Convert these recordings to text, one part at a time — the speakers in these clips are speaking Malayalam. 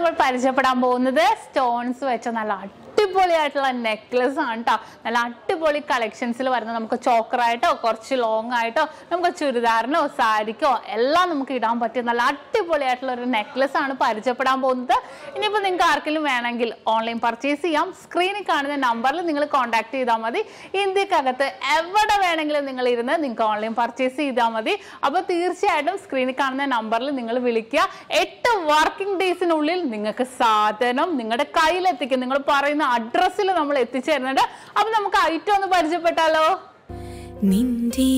നമ്മൾ പരിചയപ്പെടാൻ പോകുന്നത് സ്റ്റോൺസ് വെച്ച നല്ല അടിപൊളിയായിട്ടുള്ള നെക്ലസ് ആണ് കേട്ടോ നല്ല അടിപൊളി കളക്ഷൻസിൽ വരുന്ന നമുക്ക് ചോക്കറായിട്ടോ കുറച്ച് ലോങ് ആയിട്ടോ നമുക്ക് ചുരിദാറിനോ സാരിക്കോ എല്ലാം നമുക്ക് ഇടാൻ പറ്റിയ നല്ല അടിപൊളിയായിട്ടുള്ള ഒരു നെക്ലസ് ആണ് പരിചയപ്പെടാൻ പോകുന്നത് ഇനിയിപ്പോൾ നിങ്ങൾക്ക് ആർക്കെങ്കിലും വേണമെങ്കിൽ ഓൺലൈൻ പർച്ചേസ് ചെയ്യാം സ്ക്രീനിൽ കാണുന്ന നമ്പറിൽ നിങ്ങൾ കോൺടാക്ട് ചെയ്താൽ മതി ഇന്ത്യക്കകത്ത് എവിടെ വേണമെങ്കിലും നിങ്ങൾ ഇരുന്ന് നിങ്ങൾക്ക് ഓൺലൈൻ പർച്ചേസ് ചെയ്താൽ മതി അപ്പോൾ തീർച്ചയായിട്ടും സ്ക്രീനിൽ കാണുന്ന നമ്പറിൽ നിങ്ങൾ വിളിക്കുക എട്ട് വർക്കിംഗ് ഡേയ്സിനുള്ളിൽ നിങ്ങൾക്ക് സാധനം നിങ്ങളുടെ കയ്യിലെത്തിക്കും നിങ്ങൾ പറയുന്ന അഡ്രസ്സിൽ നമ്മൾ എത്തിച്ചു തരുന്നുണ്ട് അപ്പൊ നമുക്ക് ഐറ്റം ഒന്ന് പരിചയപ്പെട്ടാലോ നിന്റെ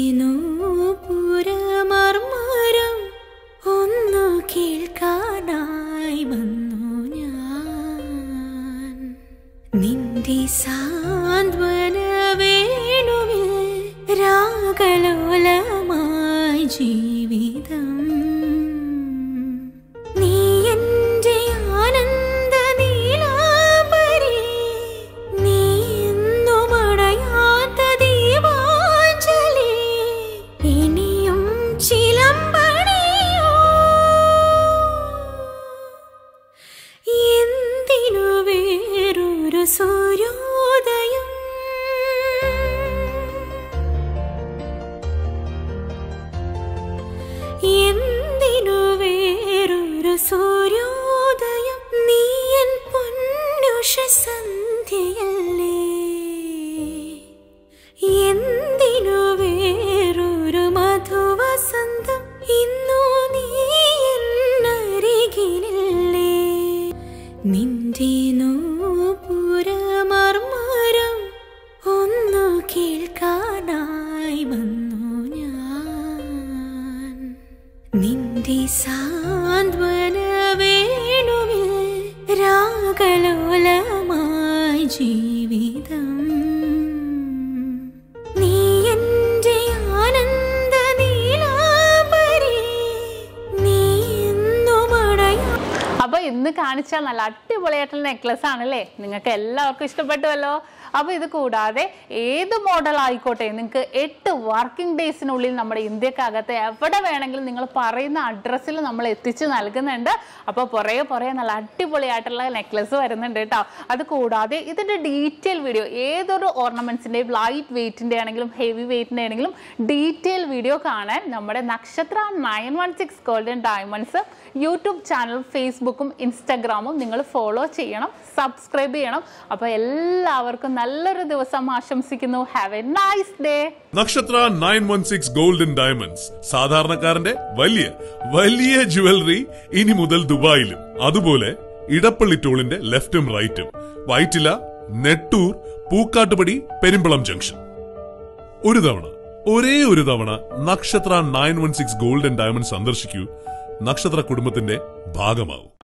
നൂപുരമർമരം ഒന്നു കേൾക്കാനായി വന്നു ഞാൻ നിന്റെ സാന്ത്വന വേണുവിൽ രാഗലോലമായി ജീവിതം നീ എന്റെ ആനന്ദ നീലാംബരി നീ എന്നും അടയാത്ത ദീപാഞ്ജലി ഇനിയും ചിലമ്പണിയോ എന്തിനു വേറൊരു സൂര്യോദയം എന്തിനു വേറൊരു സൂര്യോദയം നീ എൻ പൊന്നുഷ സന്ധ്യയല്ലേ എന്തിനു വേറൊരു മധുവസന്തം ഇന്നു നീ എന്നരികിലില്ലേ നിന്റെ നൂപുരമർമരം ഒന്നു കേൾക്കാനായി വന്നു ഞാൻ നിന്റെ സാന്ത്വന വേണുവിൽ രാഗലോലമായി ജീവിതം നീ എന്റെ ആനന്ദ നീലാംബരി നീ എന്നും അടയാ അപ്പൊ ഇന്ന് കാണിച്ച നല്ല അടിപൊളിയായിട്ടുള്ള നെക്ലസ് ആണല്ലേ നിങ്ങൾക്ക് എല്ലാവർക്കും ഇഷ്ടപ്പെട്ടുവല്ലോ അപ്പൊ ഇത് കൂടാതെ ഏത് മോഡൽ ആയിക്കോട്ടെ നിങ്ങൾക്ക് എട്ട് വർക്കിംഗ് ഡേയ്സിനുള്ളിൽ നമ്മുടെ ഇന്ത്യക്കകത്ത് എവിടെ വേണമെങ്കിലും നിങ്ങൾ പറയുന്ന അഡ്രസ്സിൽ നമ്മൾ എത്തിച്ചു നൽകുന്നുണ്ട് അപ്പോൾ പുറകെ പുറകെ നല്ല അടിപൊളിയായിട്ടുള്ള നെക്ലസ് വരുന്നുണ്ട് കേട്ടോ അത് കൂടാതെ ഇതിന്റെ ഡീറ്റെയിൽ വീഡിയോ ഏതൊരു ഓർണമെന്റ്സിന്റെയും ലൈറ്റ് വെയിറ്റിന്റെ ആണെങ്കിലും ഹെവി വെയിറ്റിന്റെ ആണെങ്കിലും ഡീറ്റെയിൽ വീഡിയോ കാണാൻ നമ്മുടെ Nakshatra nine one six golden diamonds YouTube ചാനലും ഫേസ്ബുക്കും ഇൻസ്റ്റാഗ്രാമും നിങ്ങൾ ഫോളോ ചെയ്യണം സബ്സ്ക്രൈബ് ചെയ്യണം അപ്പോൾ എല്ലാവർക്കും നല്ലൊരു ദിവസം ആശംസിക്കുന്നു have a nice day Nakshatra nine one six golden diamonds സാധാരണക്കാരന്റെ വലിയ വലിയ ജുവലറി ഇനി മുതൽ ദുബായിലും അതുപോലെ ഇടപ്പള്ളി ടോളിന്റെ ലെഫ്റ്റും റൈറ്റും വൈറ്റില നെട്ടൂർ പൂക്കാട്ടുപടി പെരുമ്പളം ജംഗ്ഷൻ ഒരു തവണ ഒരേ ഒരു തവണ Nakshatra nine one six golden diamond സന്ദർശിക്കൂ നക്ഷത്ര കുടുംബത്തിന്റെ ഭാഗമാവും